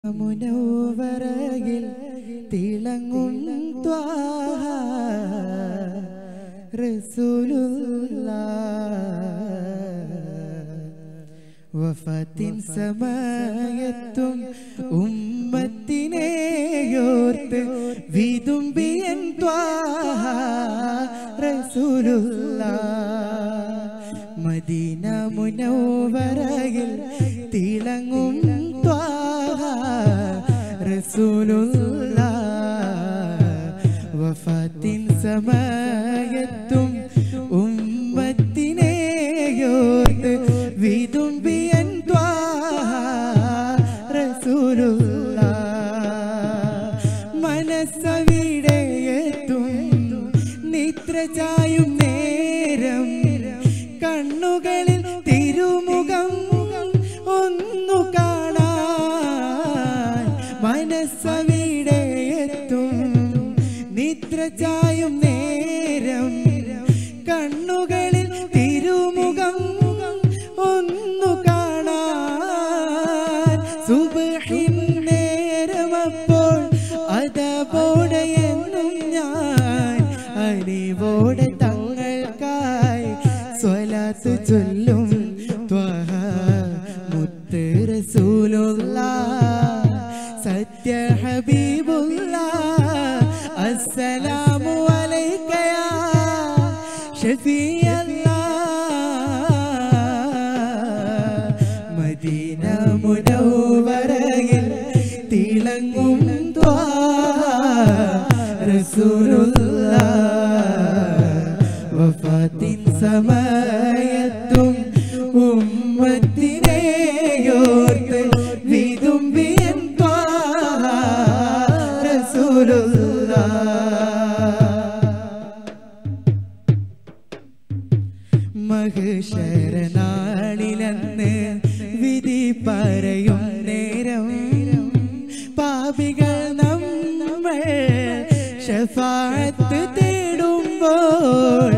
മുനവറയിൽ തിളങ്ങും ത്വാഹ റസൂലുള്ളാഹ് വഫാത്തിൻ സമയത്തും ഉമ്മത്തിനെയോർത്ത് വിതുമ്പിയൻ ത്വാഹ റസൂലുള്ളാഹ് മദീന മുനവറയിൽ തിളങ്ങും ത്വാഹ റസൂലുള്ളാഹ് വഫാത്തിൻ സമയത്തും ഉമ്മത്തിനെയോർത്ത് വിതുമ്പിയൻ ത്വാഹ റസൂലുള്ളാഹ് മനസ്സവിടെയെത്തും നിദ്ര ചായും നേരം കണ്ണുകളിൽ തിരുമുഖം ഒന്നു കാണാൻ മനസ്സവിടെയെത്തും നിദ്ര ചായും നേരം കണ്ണുകളിൽ തിരുമുഖം ഒന്നു കാണാൻ സുബഹിൻ നേരമപ്പോൾ അതപോടെ എന്നും ഞാൻ അനിവോടെ തങ്ങൾക്കായി സ്വലാത്ത് ചൊല്ലും ത്വഹ മുത്ത് റസൂലുള്ള സത്യ ഹബീബുള്ള അസ്സലാമു അലൈക യാ ഷഫീഅല്ലാഹ് മദീന മുനവ്വറയിൽ തിളങ്ങും വഫാത്തിൻ സമയത്തും ഉമ്മത്തിനെയോർത്ത് വിതുമ്പിയൻ മഹശരനാളിലെന്ന് വിധി പറയും നേരം പാപികൾ നമ്മൾ ഷഫാത്ത് തേടുമ്പോൾ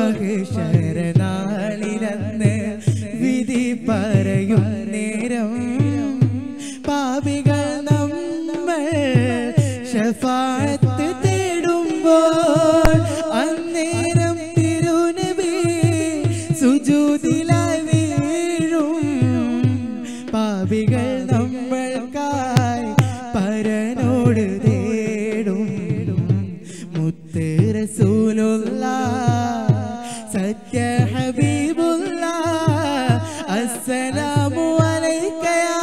മഹശരനാളിലെന്ന് വിധി പറയും നേരം പാപികൾ നമ്മൾ ഷഫാത്ത് തേടുമ്പോൾ അന്നേരം തിരുനബി സുജൂദിലായി വീഴും പാപികൾ നമ്മൾക്കായി പരനോട് തേടും മുത്ത് റസൂലുള്ള സത്യ ഹബീബുള്ള അസ്സലാമു അലൈക യാ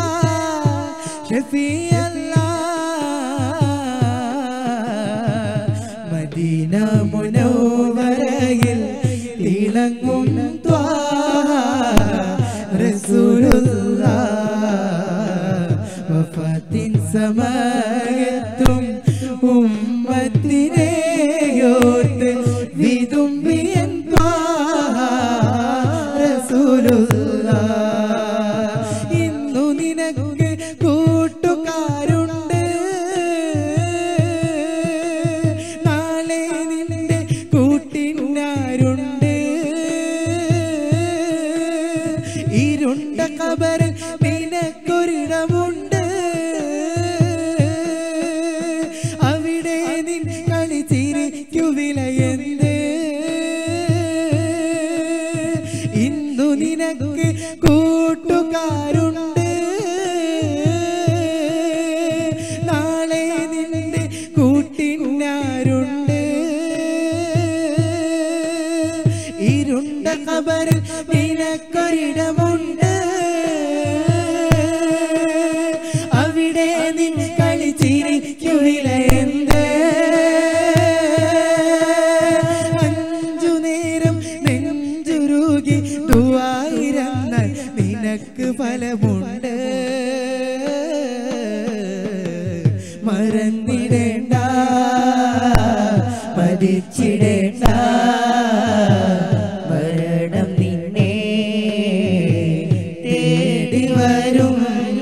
ഷഫീഅല്ലാഹ് മദീന മുനവ്വറയിൽ തിളങ്ങും ത്വാഹ റസൂലുള്ളാഹ് വഫാത്തിൻ സമയത്തും ഉമ്മത്തിനെയോർത്ത് വിതുമ്പിയൻ ത്വാഹ റസൂലുള്ളാഹ് ഇന്നു നിനക്ക് കൂട്ടുകാരുണ്ട് നാളെ നിന്റെ കൂട്ടിനാരുണ്ട് ഇരുണ്ട കബറിൽ നിനക്കൊരിടമുണ്ട് അവിടെ നിൻ കളി ചിരിക്കു വിലയെന്ത് ഇന്നു നിനക്ക് കൂട്ടുകാരുണ്ട് നാളെ നിന്റെ കൂട്ടിനാരുണ്ട് ഇരുണ്ട കബറിൽ നിനക്കൊരിടമുണ്ട് അവിടെ നിൻ കളി ചിരിക്കു വിലയെന്ത് അഞ്ചു നേരം നെഞ്ചുരുകി ദുവായിരന്നാൽ നിനക്ക് ഫലമുണ്ട് മറന്നിടേണ്ട മരിച്ചിടേണ്ട മരണം നിന്നെ തേടി വരും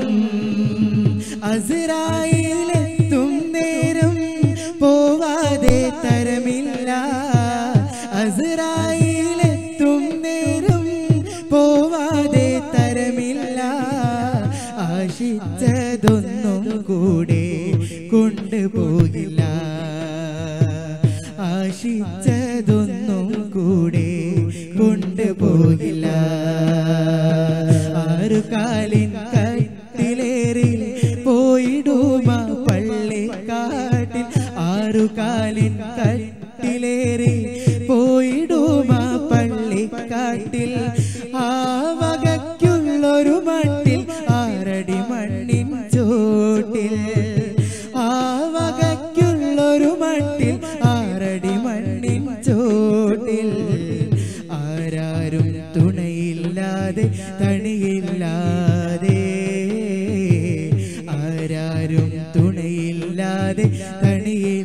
അസ്രായിലെത്തും നേരം പോവാതെ തരമില്ല അസ്രായിലെത്തും നേരം പോവാതെ തരമില്ല ആശിച്ചതൊന്നും കൂടെ കൊണ്ടുപോകില്ല ആശിച്ചതൊന്നും കൂടെ കൊണ്ടുപോകില്ല ആറു കാലിൻ കട്ടിലേറി പോയിടുമ പള്ളിക്കാട്ടിൽ ആറു കാലിൻ കട്ടിലേറി പോയിടുമ പള്ളിക്കാട്ടിൽ ആ വകയ്ക്കുള്ളൊരു മട്ടിൽ ആറടി മണ്ണിൻ ചോട്ടിൽ ആ വകയ്ക്കുള്ളൊരു മട്ടിൽ ആറടി മണ്ണിൻ ചോട്ടിൽ ആരാരും തുണയില്ലാതെ തണിയില്ലാതെ ആരാരും തുണയില്ലാതെ തണിയില്ലാതെ